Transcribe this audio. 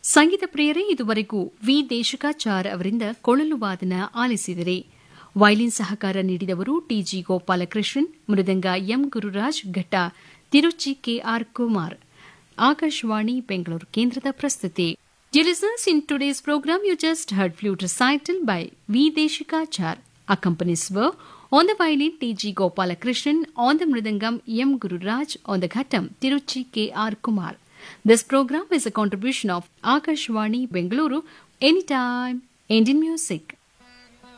ಸಂಗೀತ ಪ್ರಿಯರೇ ಇದುವರೆಗೂ ವಿ ದೇಶಿಕಾಚಾರ್ ಅವರಿಂದ ಕೊಳಲು ವಾದನ ಆಲಿಸಿದರೆ ವೈಲಿನ್ ಸಹಕಾರ ನೀಡಿದವರು ಟಿಜಿ ಗೋಪಾಲಕೃಷ್ಣನ್ ಮೃದಂಗ ಎಂ ಗುರುರಾಜ್ ಘಟ್ಟ ತಿರುಚಿ ಕೆಆರ್ ಕುಮಾರ್ ಆಕಾಶವಾಣಿ ಬೆಂಗಳೂರು ಕೇಂದ್ರದ ಪ್ರಸ್ತುತಿ Dear listeners, in today's program, you just heard flute recital by V. Deshikachar. Accompanies were on the violin T.G. Gopalakrishnan, on the mridangam M. Gururaj, on the ghatam Tiruchi K.R. Kumar. This program is a contribution of Akashwani Bengaluru, Anytime, Indian Music.